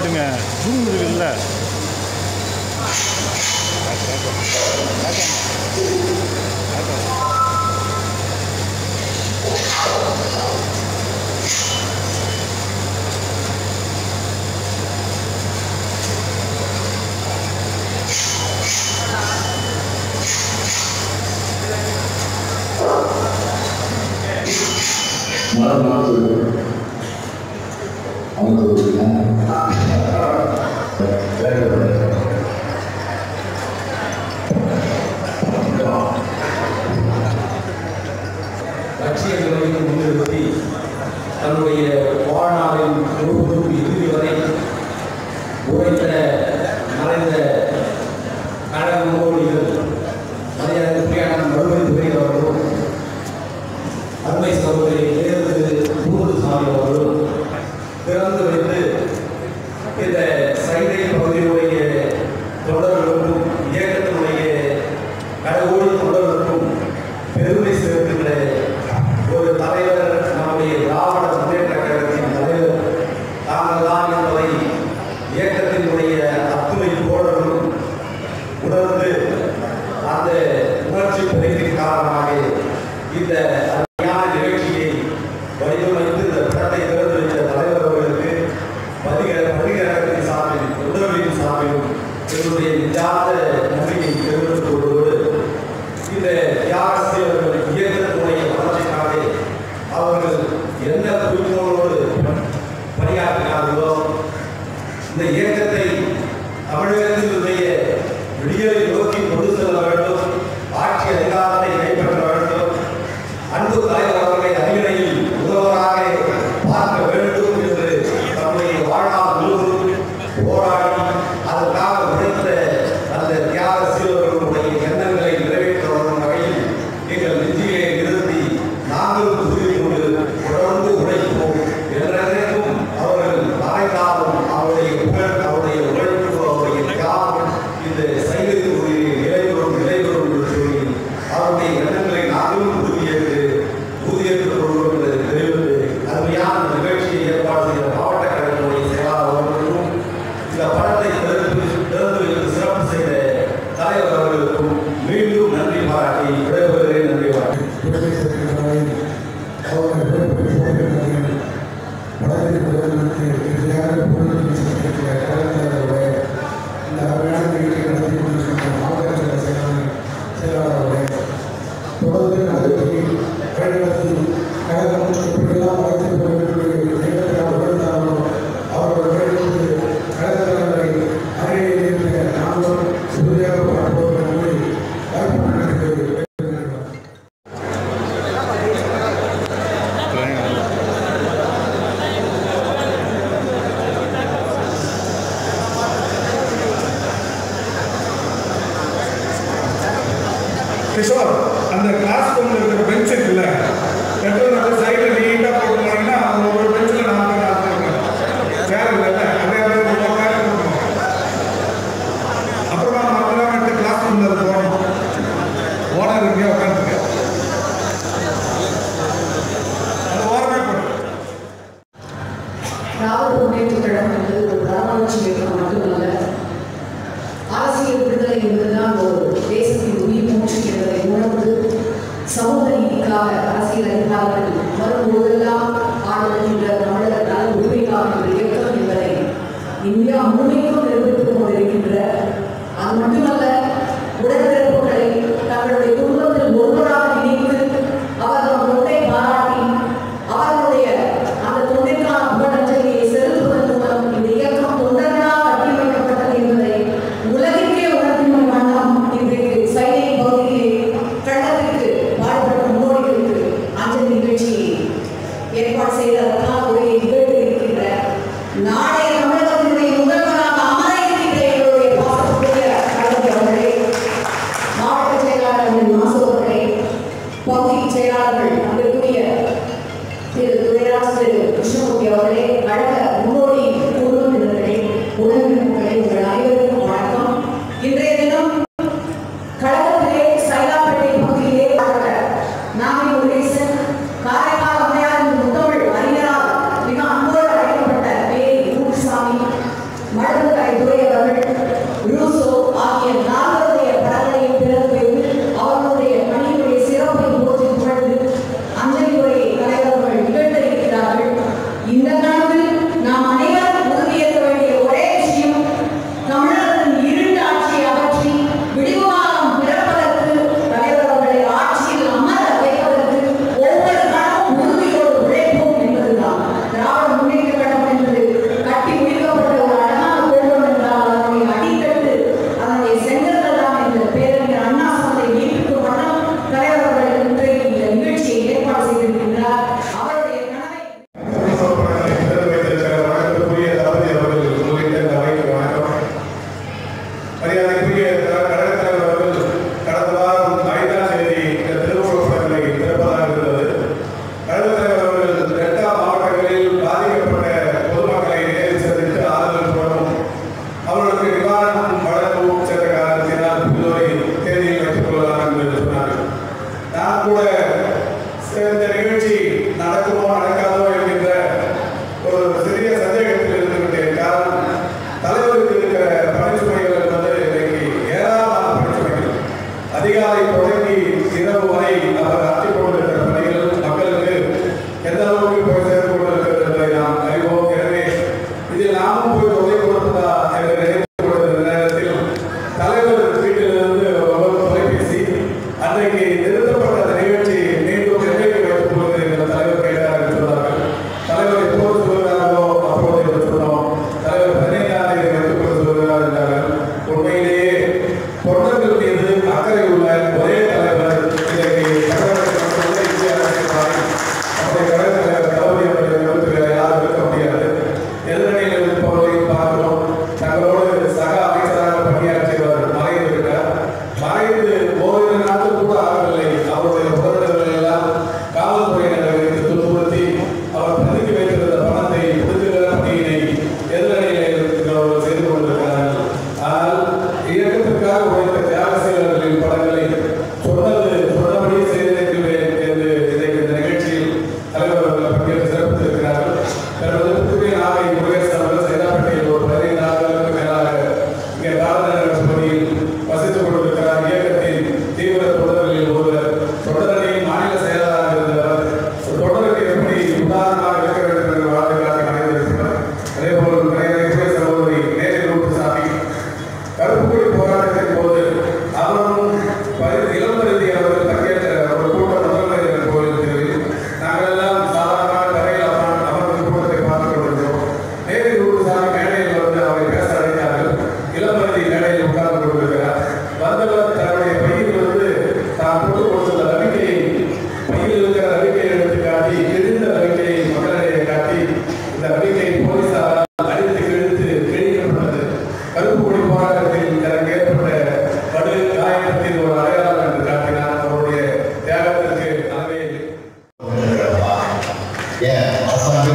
ஆகிடுங்க ஜூம் இருக்குல்ல மறுநாள் அவங்க லட்சியங்களை முன்னிறுத்தி தன்னுடைய வாழ்நாளின் முழுவதும் இறுதி வரை உழைத்த மறைந்த கழக முன்னோடிகள் மரியாதைக்குரியான மறுபடி துறை அவர்களும் அருமை சகோதரி நேரு பூர்வசாமி அவர்களும் திறந்து வைத்து இந்த சைதை பகுதியினுடைய தொடர்களுக்கும் இயக்கத்தினுடைய கடவுள் தொடர்களுக்கும் பெருமை சேர்க்கின்ற ஒரு தலைவர் நம்முடைய திராவிட முன்னேற்ற கழகத்தின் தலைவர் தாங்கள் தான் என்பதை இயக்கத்தினுடைய அத்துணை தோழர்களும் உணர்ந்து அந்த உணர்ச்சி பெருக்கின் காரணமாக இந்த அருமையான நிகழ்ச்சியை வடிவமைத்து இந்த படத்தை திறந்து வைத்த தலைவர் அவர்களுக்கு பதிக பதிகரகத்தின் சார்பில் உணர்வின் சார்பிலும் என்னுடைய நெஞ்சார்ந்த நன்றியை தெரிவித்துக் கொள்வதோடு இந்த தியாகசீலர்கள் இயக்கத்தினுடைய வளர்ச்சிக்காக அவர்கள் எந்த குறிக்கோளோடு பணியாற்றினார்களோ இந்த இயக்கத்தை தமிழகத்தினுடைய விடியலை நோக்கி கொண்டு செல்ல வேண்டும் ஆட்சி அதிகாரத்தை கைப்பற்ற வேண்டும் அன்பு தலைவர் அவர்களை அரியணையில் முதல்வராக பார்க்க வேண்டும் என்று தம்முடைய வாழ்நாள் முழுவதும் போராடி அதற்காக உழைத்த அந்த தியாக சீலர்களுடைய எண்ணங்களை நிறைவேற்ற வரும் வகையில் எங்கள் நெஞ்சிலே நிறுத்தி நாங்களும் உறுதி கொண்டு தொடர்ந்து உழைப்போம் என்றென்றைக்கும் அவர்கள் மறைந்தாலும் அவருடைய புகழ் அவருடைய உழைப்பு அவருடைய தியாகம் இந்த சைவ தொகுதியில் நிலைபெறும் நிலைபெறும் என்று சொல்லி அவருடைய எண்ணங்களை நாங்களும் உறுதியேற்று உறுதியேற்றுக் கொள்வோம் என்று தெரிவித்து அருமையான இந்த நிகழ்ச்சியை ஏற்பாடு செய்த மாவட்ட கழகத்தினுடைய செயலாளர் அவர்களுக்கும் இந்த படத்தை திறந்து திறந்து வைத்து சிறப்பு செய்த தலைவர் அவர்களுக்கும் மீண்டும் நன்றி பாராட்டி விடைபெறுகிறேன் நன்றி பாராட்டி கிஷோர் அந்த கிளாஸ் ரூம்ல இருக்கிற பெஞ்ச் இருக்குல்ல பெட்ரோல் வந்து சைடில் நீட்டாக போட்டு போனீங்கன்னா அந்த ஒரு பெஞ்சில் நாலு பேர் நாலு பேர் இருக்காங்க சேர் இல்லைல்ல அதே மாதிரி ஒரு உட்கார இருக்கணும் அப்புறமா மற்றெல்லாம் எடுத்து கிளாஸ் ரூம்ல அது போகணும் ஓனர் இங்கே உட்காந்துருக்கு அது ஓரமே போடும் திராவிட முன்னேற்ற கழகம் என்பது ஒரு வரலாற்று இயக்கம் மட்டுமல்ல அரசியல் விடுதலை என்பதுதான் ஒரு தேசத்தின் உயிர் மூச்சு என்பதை உணர்ந்து சமூக நீதிக்காக அரசியல் அதிகாரிகள் வரும்போதெல்லாம் ஆளுகின்ற தமிழர் நல உரிமைக்காக ஒரு இயக்கம் என்பதை இந்தியா முழுமைக்கும் நிரூபித்துக் கொண்டிருக்கின்ற அது மட்டுமல்ல உடன்பிறப்புகளை தங்களுடைய குடும்பத்தில் ஒருவராக நினைத்து அவர்கள் தொண்டை பாராட்டி அவர்களுடைய அந்த தொண்டிற்கான புகழஞ்சலியை செலுத்துவதன் மூலம் இந்த இயக்கம் தொண்டர்களால் கட்டியமைக்கப்பட்டது என்பதை உலகிற்கே உணர்த்தும் வண்ணம் இன்றைக்கு சைனை பகுதியிலே கழகத்திற்கு பாடுபட்ட முன்னோடிகளுக்கு அஞ்சலி நிகழ்ச்சியை ஏற்பாடு செய்ததற்கான உரையை நிகழ்த்தி இருக்கின்ற நாளைய தமிழகத்தினுடைய முதல்வராக அமர இருக்கின்ற எங்களுடைய பாசத்துக்குரிய கழகத்தை அவர்களே மாவட்ட செயலாளர்கள் மாசு அவர்களே பகுதி செயலாளர்கள் அங்கிருக்கூடிய திரு துரைராஜ் திரு கிருஷ்ணமூர்த்தி அவர்களே கழக முன்னோடி குழுவினர்களே உடன்பிறப்புகளே உங்கள் அனைவருக்கும் வணக்கம் இன்றைய தினம் கழகத்திலே சைதாப்பேட்டை பகுதியிலே வாழ்ந்த நாகை முருகேசன் காரைக்கால் அம்மையார் முத்தமிழ் அறிஞரால் மிக அன்போடு அழைக்கப்பட்ட பேரை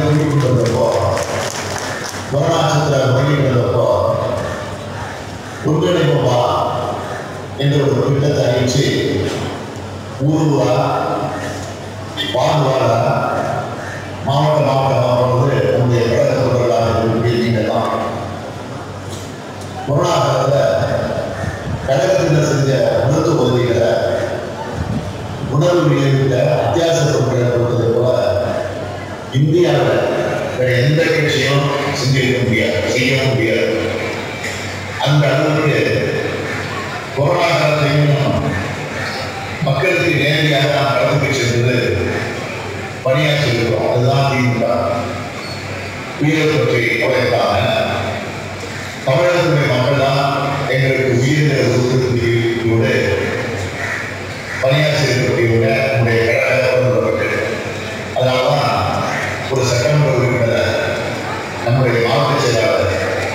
தூக்கிட்டு வந்தப்போ வருணாச்சத்திர பண்ணிட்டு வந்தப்போ ஒன்றிணைப்பா என்ற ஒரு திட்டத்தை அறிவிச்சு ஊர் ஊரா வார்டு வார்டா மாவட்ட மாவட்டமாக வந்து நம்முடைய கழக தொண்டர்களாக இருக்கக்கூடிய நீங்கள் தான் பொருளாதாரத்தில் கழகத்தில் செஞ்ச மருத்துவ உதவிகளை உணர்வு விளைவித்த அத்தியாவசிய பொருட்களை கொடுத்தது போல இந்தியாவில் வேற எந்த கட்சியும் செஞ்சிருக்க முடியாது செய்யவும் முடியாது அந்த அளவுக்கு கொரோனா காலத்தையும் மக்களுக்கு நேரடியாக நாம் கடந்து சென்றது பணியாற்றியிருக்கிறோம் அதுதான் திமுக உயிரை பற்றி கவலைக்காக தமிழகத்துடைய மக்கள் தான் எங்களுக்கு உயிரிழந்த உறுதியோடு பணியாற்றியிருக்கக்கூடிய நம்முடைய கழக உணர்வுகள் அதனால தான் ஒரு சட்டமன்ற உறுப்பினர் நம்முடைய மாவட்ட செயலாளர்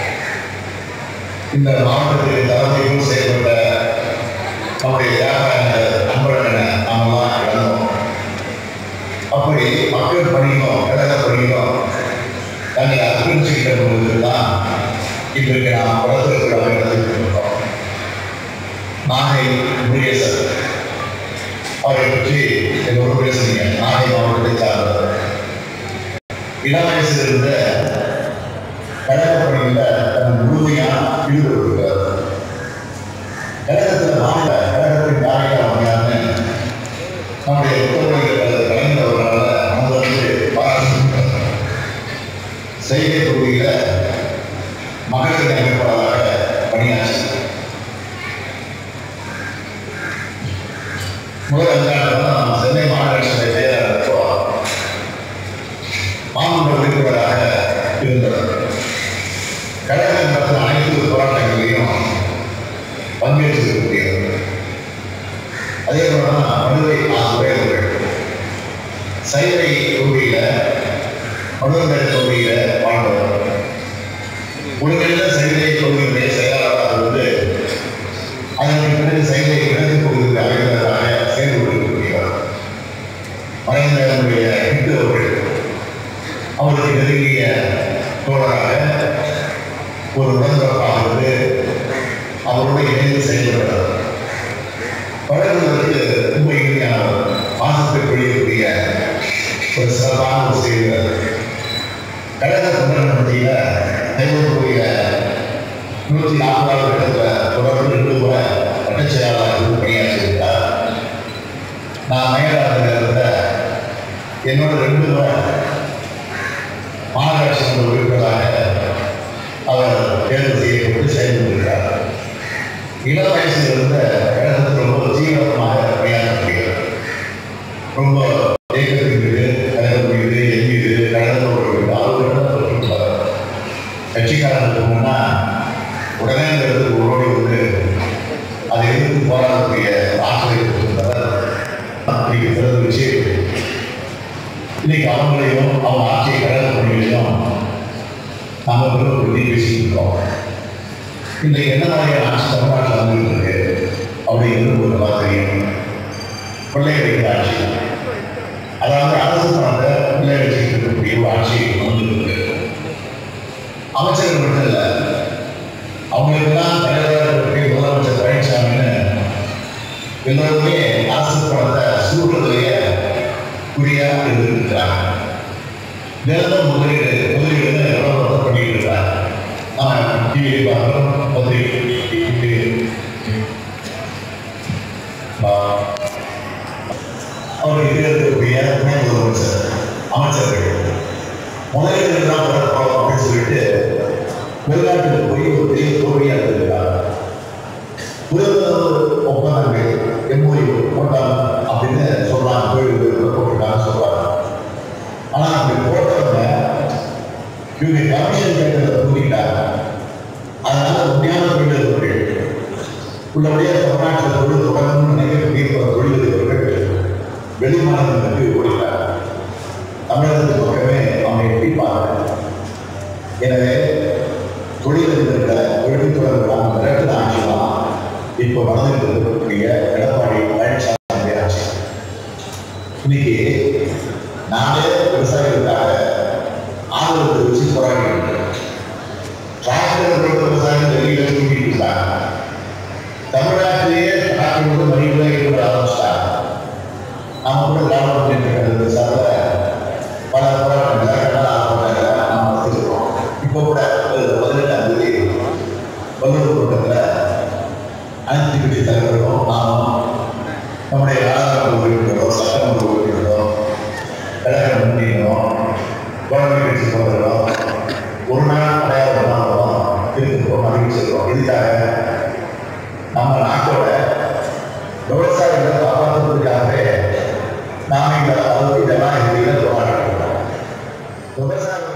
இந்த மாவட்டத்தில் தலைமையும் செயல்பட்ட நம்முடைய தியாக அன்பழகனை நாமெல்லாம் இழந்தோம் அப்படி மக்கள் பணியும் கழக பணியும் தன்னை அர்ப்பணிச்சுக்கிட்ட பொழுது தான் இன்றைக்கு நாம் வளர்த்துக்கிறாக நடத்திருக்கிறோம் நாகை முருகேசன் அவரை பற்றி என்னோட பேசுறீங்க நாகை மாவட்டத்தை சார்ந்தவர் இளம் வயசில் இருந்த கழக பணியில் தன் முழுமையாக ஈடுபட்டிருக்கிறார் கழகத்தில் மாநில கழகத்தின் காரியமாக நம்முடைய உத்தரவுகள் கலைஞர்களால் மனதிலிருந்து பாராட்டு செய்கை தொகுதியில் மகளிர் அமைப்பாளராக பணியாற்றி முதல் அதிகாரம் சென்னை மாநகராட்சியுடைய செயலாளர் மாமன்ற உறுப்பினராக இருந்தவர் கழகம் நடத்தும் அனைத்து போராட்டங்களிலும் பங்கேற்றிருக்கக்கூடியவர் அதே போல மதுரை ஆசிரியர்கள் சைதை தொகுதியில மதுரை தொகுதியில வாழ்ந்தவர் ஒழுங்கில் சைதை தொகுதியுடைய செயலாளராக இருந்து அதற்கு பிறகு சைதை கிழக்கு பகுதியில் அமைந்ததாக செயல்பட்டிருக்கிறார் மறைந்த நம்முடைய இந்து அவர்கள் அவருக்கு நெருங்கிய தோழராக ஒரு உடன்பிறப்பாக இருந்து அவரோடு இணைந்து செயல்பட்டார் பழகுவதற்கு ரொம்ப இனிமையானவர் மாசத்தை பொழியக்கூடிய ஒரு சிறப்பான ஒரு செய்தியாளர் கழக தொண்டர் மத்தியில் நடைபெறக்கூடிய நூற்றி நாற்பதாவது இடத்துல தொடர்ந்து ரெண்டு முறை வட்டச் செயலாளராக இருந்து பணியாற்றியிருந்தார் நான் மேலாளர்கள் இருந்த என்னோட ரெண்டு முறை மாநகராட்சி மன்ற உறுப்பினராக அவர் தேர்வு செய்யப்பட்டு செயல்பட்டிருக்கிறார் இளம் வயசில் இருந்த கழகத்தில் ரொம்ப தீவிரமாக பணியாற்றக்கூடியவர் ரொம்ப இயக்கத்தின் மீது கழகம் மீது என் மீது கழகத்தோடு மீது ஆளுநர் பெற்றுள்ளார் கட்சிக்காரர்களுக்கு முன்னா உடனே இந்த இடத்துக்கு ஓடி வந்து அதை எதிர்த்து போராடக்கூடிய ஆற்றலை பெற்றிருந்தவர் இன்னைக்கு பிறகு வச்சு இன்னைக்கு அவங்களையும் அவங்க ஆட்சியை கழக பணிகளையும் நாம பிறகு பற்றி பேசிட்டு இருக்கோம் இன்றைக்கு என்ன மாதிரியான ஆட்சி தமிழ்நாட்டில் வந்துருக்கு அப்படிங்கிறது ஒரு நல்லா தெரியும் கொள்ளை அடிக்கிற ஆட்சி அதாவது அரசு பணத்தை கொள்ளை அடிச்சுட்டு இருக்கக்கூடிய ஒரு ஆட்சி வந்துருக்கு அமைச்சர்கள் மட்டும் இல்லை அவங்களுக்கெல்லாம் தலைவராக இருக்கக்கூடிய முதலமைச்சர் பழனிசாமின்னு எல்லோருமே அரசு பணத்தை சுருட்டுறதுலேயே குறியா இருந்திருக்கிறாங்க தினமும் முதலீடு முதலீடு விளம்பரத்தை பண்ணிட்டு இருக்காங்க நான் டிவி பார்க்குறோம் பத்திரிகை அவர் இது இருக்கக்கூடிய துணை முதலமைச்சர் அமைச்சர்கள் முதலீடு தான் வரப்போம் அப்படின்னு சொல்லிட்டு வெளிநாட்டுக்கு போய் ஒரு பெரிய தோல்வியாக இருந்திருக்காங்க புரிதல் ஒப்பந்தங்கள் எம்ஓஇ போட்டாங்க அப்படின்னு சொல்றாங்க கோயில் போட்டிருக்காங்க சொல்றாங்க ஆனா அப்படி போட்டவங்க இவங்க கமிஷன் கேட்டதை தூக்கிட்டாங்க அதனால உண்மையான தொழிலதிபர்கள் உள்ளபடியாக தமிழ்நாட்டில் தொழில் தொடங்கணும்னு நினைக்கக்கூடிய பல தொழிலதிபர்கள் வெளி மாநிலங்களுக்கு ஓடிட்டாங்க தமிழகத்துக்கு பக்கமே அவங்க எட்டிப்பாங்க எனவே தொழிலதிபர்களை தொழில்துறைகளான மிரட்டல் ஆட்சி தான் இப்போ நடந்துட்டு இருக்கக்கூடிய எடப்பாடி பழனிசாமி ஆட்சி இன்னைக்கு நானே விவசாயிகளுக்காக நிர்வகிக்க ஆரம்பிச்சிட்டாங்க நம்ம கூட திராவிட முன்னேற்ற கழகத்தை சார்ந்த பல போராட்டங்கள் ஆரம்பங்களை நாம் நடத்திருக்கோம் இப்போ கூட ஒரு பதினெட்டாம் தேதி வல்லூர் கூட்டத்தில் அனைத்து கட்சி தலைவர்களும் நாமும் நம்முடைய நாடாளுமன்ற உறுப்பினரோ சட்டமன்ற உறுப்பினரோ கழக முன்னணியினோ குழந்தை கட்சி போன்றோ ஒரு நாள் அடையாளம் திருப்பூர் அறிவிச்சிருக்கோம் இதுக்காக நம்ம நாட்டோட விவசாயிகளை காப்பாற்றுவதற்காகவே நாம இந்த அளவுக்கு ஜனநாயகத்தில் போராடுறோம் விவசாயிகள்